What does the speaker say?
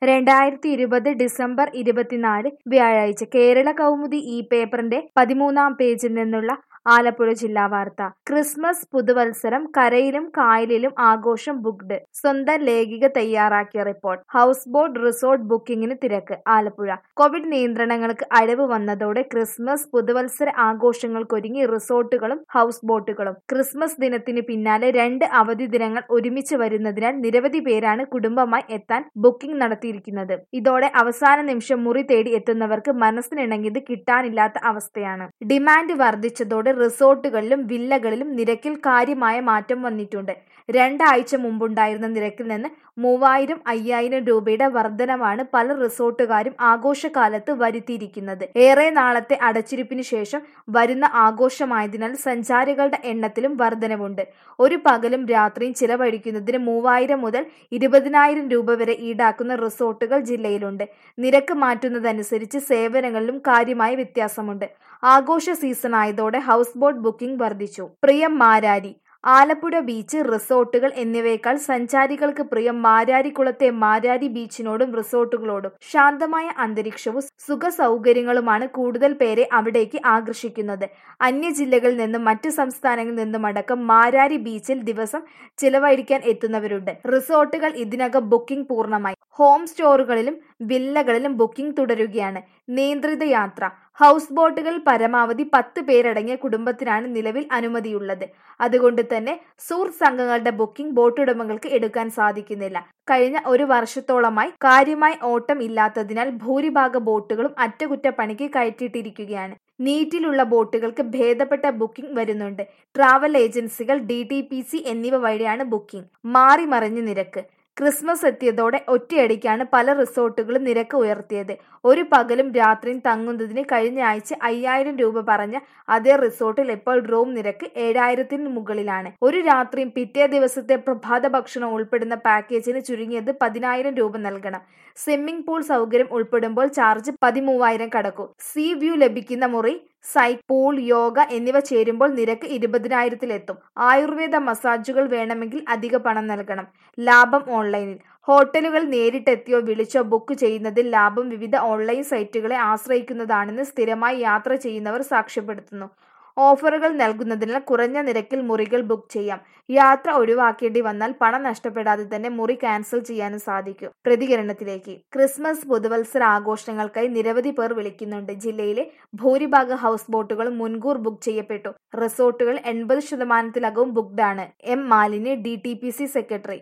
രണ്ടായിരത്തി ഇരുപത് ഡിസംബർ ഇരുപത്തിനാല് വ്യാഴാഴ്ച കേരള കൗമുദി ഈ പേപ്പറിന്റെ പതിമൂന്നാം പേജിൽ നിന്നുള്ള ആലപ്പുഴ ജില്ലാ വാർത്ത ക്രിസ്മസ് പുതുവത്സരം കരയിലും കായലിലും ആഘോഷം ബുക്ക്ഡ് സ്വന്തം ലേഖിക തയ്യാറാക്കിയ റിപ്പോർട്ട് ഹൗസ് ബോട്ട് റിസോർട്ട് ബുക്കിംഗിന് തിരക്ക് ആലപ്പുഴ കോവിഡ് നിയന്ത്രണങ്ങൾക്ക് അയവ് വന്നതോടെ ക്രിസ്മസ് പുതുവത്സര ആഘോഷങ്ങൾക്കൊരുങ്ങി റിസോർട്ടുകളും ഹൗസ് ബോട്ടുകളും ക്രിസ്മസ് ദിനത്തിന് പിന്നാലെ രണ്ട് അവധി ദിനങ്ങൾ ഒരുമിച്ച് വരുന്നതിനാൽ നിരവധി പേരാണ് കുടുംബമായി എത്താൻ ബുക്കിംഗ് നടത്തിയിരിക്കുന്നത് ഇതോടെ അവസാന നിമിഷം മുറി തേടി എത്തുന്നവർക്ക് മനസ്സിനിണങ്ങിയത് കിട്ടാനില്ലാത്ത അവസ്ഥയാണ് ഡിമാൻഡ് വർദ്ധിച്ചതോടെ റിസോർട്ടുകളിലും വില്ലകളിലും നിരക്കിൽ കാര്യമായ മാറ്റം വന്നിട്ടുണ്ട് രണ്ടാഴ്ച മുമ്പുണ്ടായിരുന്ന നിരക്കിൽ നിന്ന് മൂവായിരം അയ്യായിരം രൂപയുടെ വർധനവാണ് പല റിസോർട്ടുകാരും ആഘോഷകാലത്ത് വരുത്തിയിരിക്കുന്നത് ഏറെ നാളത്തെ അടച്ചിരിപ്പിന് ശേഷം വരുന്ന ആഘോഷമായതിനാൽ സഞ്ചാരികളുടെ എണ്ണത്തിലും വർധനവുണ്ട് ഒരു പകലും രാത്രിയും ചിലവഴിക്കുന്നതിന് മൂവായിരം മുതൽ ഇരുപതിനായിരം രൂപ വരെ ഈടാക്കുന്ന റിസോർട്ടുകൾ ജില്ലയിലുണ്ട് നിരക്ക് മാറ്റുന്നതനുസരിച്ച് സേവനങ്ങളിലും കാര്യമായ വ്യത്യാസമുണ്ട് ആഘോഷ സീസൺ ആയതോടെ ഹൗസ് ബോട്ട് ബുക്കിംഗ് വർദ്ധിച്ചു പ്രിയം മാരാരി ആലപ്പുഴ ബീച്ച് റിസോർട്ടുകൾ എന്നിവയേക്കാൾ സഞ്ചാരികൾക്ക് പ്രിയം മാരാരിക്കുളത്തെ മാരാരി ബീച്ചിനോടും റിസോർട്ടുകളോടും ശാന്തമായ അന്തരീക്ഷവും സുഖ സൗകര്യങ്ങളുമാണ് കൂടുതൽ പേരെ അവിടേക്ക് ആകർഷിക്കുന്നത് അന്യ ജില്ലകളിൽ നിന്നും മറ്റു സംസ്ഥാനങ്ങളിൽ നിന്നും അടക്കം മാരാരി ബീച്ചിൽ ദിവസം ചിലവഴിക്കാൻ എത്തുന്നവരുണ്ട് റിസോർട്ടുകൾ ഇതിനകം ബുക്കിംഗ് പൂർണ്ണമായി ഹോം സ്റ്റോറുകളിലും വില്ലകളിലും ബുക്കിംഗ് തുടരുകയാണ് നിയന്ത്രിത യാത്ര ഹൗസ് ബോട്ടുകൾ പരമാവധി പത്ത് പേരടങ്ങിയ കുടുംബത്തിനാണ് നിലവിൽ അനുമതിയുള്ളത് അതുകൊണ്ട് തന്നെ സൂർ സംഘങ്ങളുടെ ബുക്കിംഗ് ബോട്ടുടമകൾക്ക് എടുക്കാൻ സാധിക്കുന്നില്ല കഴിഞ്ഞ ഒരു വർഷത്തോളമായി കാര്യമായി ഓട്ടം ഇല്ലാത്തതിനാൽ ഭൂരിഭാഗ ബോട്ടുകളും അറ്റകുറ്റപ്പണിക്ക് കയറ്റിയിട്ടിരിക്കുകയാണ് നീറ്റിലുള്ള ബോട്ടുകൾക്ക് ഭേദപ്പെട്ട ബുക്കിംഗ് വരുന്നുണ്ട് ട്രാവൽ ഏജൻസികൾ ഡി ടി പി സി എന്നിവ വഴിയാണ് ബുക്കിംഗ് മാറി മറിഞ്ഞ് നിരക്ക് ക്രിസ്മസ് എത്തിയതോടെ ഒറ്റയടിക്കാണ് പല റിസോർട്ടുകളും നിരക്ക് ഉയർത്തിയത് ഒരു പകലും രാത്രിയും തങ്ങുന്നതിന് കഴിഞ്ഞ ആഴ്ച അയ്യായിരം രൂപ പറഞ്ഞ അതേ റിസോർട്ടിൽ ഇപ്പോൾ റൂം നിരക്ക് ഏഴായിരത്തിന് മുകളിലാണ് ഒരു രാത്രിയും പിറ്റേ ദിവസത്തെ പ്രഭാത ഭക്ഷണം ഉൾപ്പെടുന്ന പാക്കേജിന് ചുരുങ്ങിയത് പതിനായിരം രൂപ നൽകണം സ്വിമ്മിംഗ് പൂൾ സൗകര്യം ഉൾപ്പെടുമ്പോൾ ചാർജ് പതിമൂവായിരം കടക്കും സീ വ്യൂ ലഭിക്കുന്ന മുറി സൈറ്റ് പൂൾ യോഗ എന്നിവ ചേരുമ്പോൾ നിരക്ക് ഇരുപതിനായിരത്തിലെത്തും ആയുർവേദ മസാജുകൾ വേണമെങ്കിൽ അധിക പണം നൽകണം ലാഭം ഓൺലൈനിൽ ഹോട്ടലുകൾ നേരിട്ടെത്തിയോ വിളിച്ചോ ബുക്ക് ചെയ്യുന്നതിൽ ലാഭം വിവിധ ഓൺലൈൻ സൈറ്റുകളെ ആശ്രയിക്കുന്നതാണെന്ന് സ്ഥിരമായി യാത്ര ചെയ്യുന്നവർ സാക്ഷ്യപ്പെടുത്തുന്നു ഓഫറുകൾ നൽകുന്നതിനാൽ കുറഞ്ഞ നിരക്കിൽ മുറികൾ ബുക്ക് ചെയ്യാം യാത്ര ഒഴിവാക്കേണ്ടി വന്നാൽ പണം നഷ്ടപ്പെടാതെ തന്നെ മുറി ക്യാൻസൽ ചെയ്യാനും സാധിക്കും പ്രതികരണത്തിലേക്ക് ക്രിസ്മസ് പുതുവത്സര ആഘോഷങ്ങൾക്കായി നിരവധി പേർ വിളിക്കുന്നുണ്ട് ജില്ലയിലെ ഭൂരിഭാഗ ഹൗസ് ബോട്ടുകളും മുൻകൂർ ബുക്ക് ചെയ്യപ്പെട്ടു റിസോർട്ടുകൾ എൺപത് ശതമാനത്തിലകവും ബുക്ക്ഡ് ആണ് M Malini D T P C secretary